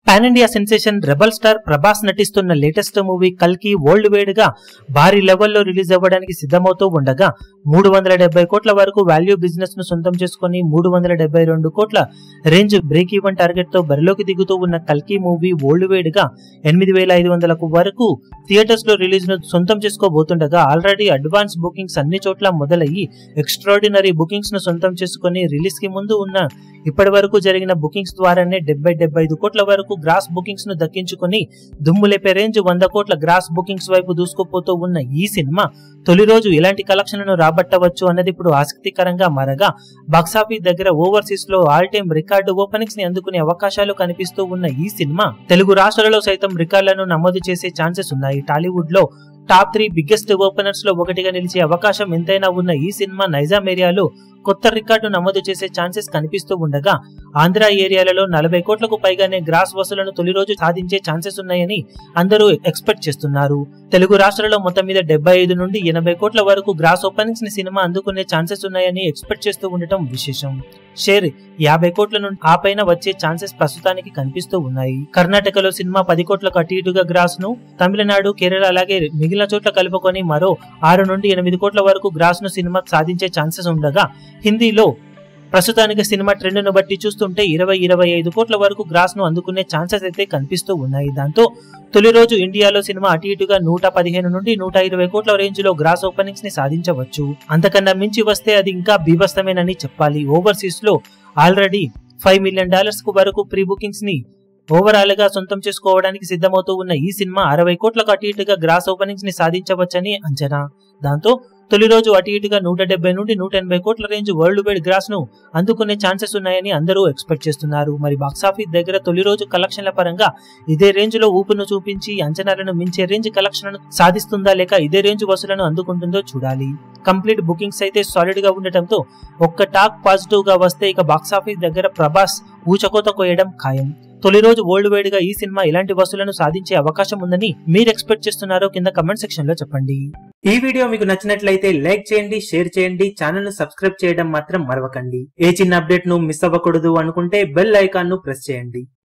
pan India sensation rebel star Prabhas నటిస్తున్న latest movie కల్కి world wide గా భారీ లెవెల్లో రిలీజ్ అవ్వడానికి సిద్ధమవుతూ ఉండగా మూడు వందల డెబ్బై కోట్ల వరకు వాల్యూ బిజినెస్ ను సొంతం చేసుకుని మూడు వందల డెబ్బై రెండు కోట్ల రేంజ్ బ్రేక్ ఈవెన్ టార్గెట్ తో బరిలోకి దిగుతూ ఉన్న కల్కి మూవీ వరల్డ్ వైడ్ గా ఎనిమిది వేల ఐదు వందలకు వరకు థియేటర్స్ లో రిలీజ్ ను సొంతం చేసుకోబోతుండగా ఆల్రెడీ అడ్వాన్స్ బుకింగ్స్ అన్ని చోట్ల మొదలయ్యి ఎక్స్ట్రాడినరీ బుకింగ్స్ ను సొంతం చేసుకుని రిలీజ్ కి ముందు ఉన్న ఇప్పటి వరకు జరిగిన బుకింగ్స్ ద్వారానే డెబ్బై డెబ్బై ఐదు కోట్ల వరకు గ్రాస్ బుకింగ్స్ ను దక్కించుకుని దుమ్ము లేపే రేంజ్ వంద కోట్ల గ్రాస్ బుకింగ్స్ వైపు దూసుకుపోతూ ఉన్న ఈ సినిమా తొలి రోజు ఎలాంటి కలెక్షన్లను రాబట్టవచ్చు అన్నది ఇప్పుడు ఆసక్తికరంగా మారగా బాక్సాఫీస్ దగ్గర ఓవర్సీస్ లో ఆల్ టైమ్ రికార్డు ఓపెనింగ్స్ ని అందుకునే అవకాశాలు కనిపిస్తూ ఉన్న ఈ సినిమా తెలుగు రాష్ట్రాలలో సైతం రికార్డులను నమోదు చేసే ఛాన్సెస్ ఉన్నాయి టాలీవుడ్ లో టాప్ త్రీ బిగ్గెస్ట్ ఓపెనర్స్ లో ఒకటిగా నిలిచే అవకాశం ఎంతైనా ఉన్న ఈ సినిమా నైజాం ఏరియాలో కొత్త రికార్డు నమోదు చేసే ఛాన్సెస్ కనిపిస్తూ ఉండగా ఆంధ్ర ఏరియాలలో నలభై కోట్లకు పైగానే గ్రాస్ వసూలను తొలి రోజు సాధించే ఛాన్సెస్ ఉన్నాయని అందరూ ఎక్స్పెక్ట్ చేస్తున్నారు తెలుగు రాష్ట్రాలలో మొత్తం మీద డెబ్బై ఐదు నుండి ఎనభై కోట్ల వరకు గ్రాస్ ఓపెనింగ్స్ ని సినిమా అందుకునే ఛాన్సెస్ ఉన్నాయని ఎక్స్పెక్ట్ చేస్తూ ఉండటం విశేషం షేర్ యాభై కోట్ల నుండి ఆ పైన వచ్చే ఛాన్సెస్ ప్రస్తుతానికి కనిపిస్తూ ఉన్నాయి కర్ణాటకలో సినిమా పది కోట్లకు అటు ఇటుగా గ్రాస్ ను తమిళనాడు కేరళ అలాగే మిగిలిన చోట్ల కలుపుకొని మరో ఆరు నుండి ఎనిమిది కోట్ల వరకు గ్రాస్ ను సినిమా సాధించే ఛాన్సెస్ ఉండగా హిందీలో ప్రస్తుతానికి సినిమా ట్రెండ్ ను బట్టి చూస్తుంటే ఇరవై ఇరవై ఐదు కోట్ల వరకు గ్రాస్ ను అందుకునే ఛాన్సెస్ అయితే కనిపిస్తూ ఉన్నాయి దాంతో తొలి రోజు ఇండియాలో సినిమా అటు ఇటుగా నూట పదిహేను నుండి నూట ఇరవై కోట్ల రేంజ్ లో గ్రాస్ ఓపెనింగ్స్ ని సాధించవచ్చు అంతకన్నా మించి వస్తే అది ఇంకా బీభస్తమేనని చెప్పాలి ఓవర్సీస్ లో ఆల్రెడీ ఫైవ్ మిలియన్ డాలర్స్ కు వరకు ప్రీ బుకింగ్స్ ని ఓవరాల్ గా సొంతం చేసుకోవడానికి సిద్ధమవుతూ ఉన్న ఈ సినిమా అరవై కోట్లకు అటు ఇటుగా గ్రాస్ ఓపెనింగ్స్ ని సాధించవచ్చని అంచనా దాంతో తొలి రోజు అటు ఇటుగా నూట డెబ్బై నుండి నూట ఎనభై కోట్ల రేంజ్ వరల్డ్ వైడ్ గ్రాస్ ను అందుకునే ఛాన్సెస్ ఉన్నాయని అందరూ ఎక్స్పెక్ట్ చేస్తున్నారు మరి బాక్సాఫీస్ దగ్గర తొలి రోజు కలెక్షన్ల పరంగా ఇదే రేంజ్ లో ఊపును చూపించి అంచనాలను మించే రేంజ్ కలెక్షన్ సాధిస్తుందా లేక ఇదే రేంజ్ వసూలను అందుకుంటుందో చూడాలి కంప్లీట్ బుకింగ్స్ అయితే సాలిడ్ గా ఉండటంతో ఒక్క టాక్ పాజిటివ్ గా వస్తే ఇక బాక్సాఫీస్ దగ్గర ప్రభాస్ ఊచకోత కోయడం ఖాయం తొలి రోజు వరల్డ్ వైడ్ గా ఈ సినిమా ఇలాంటి వసూలను సాధించే అవకాశం ఉందని మీరు ఎక్స్పెక్ట్ చేస్తున్నారో కింద కమెంట్ సెక్షన్ లో చెప్పండి ఈ వీడియో మీకు నచ్చినట్లయితే లైక్ చేయండి షేర్ చేయండి ఛానల్ ను సబ్స్క్రైబ్ చేయడం మాత్రం మరవకండి ఏ చిన్న అప్డేట్ ను మిస్ అవ్వకూడదు అనుకుంటే బెల్ ఐకాన్ ను ప్రెస్ చేయండి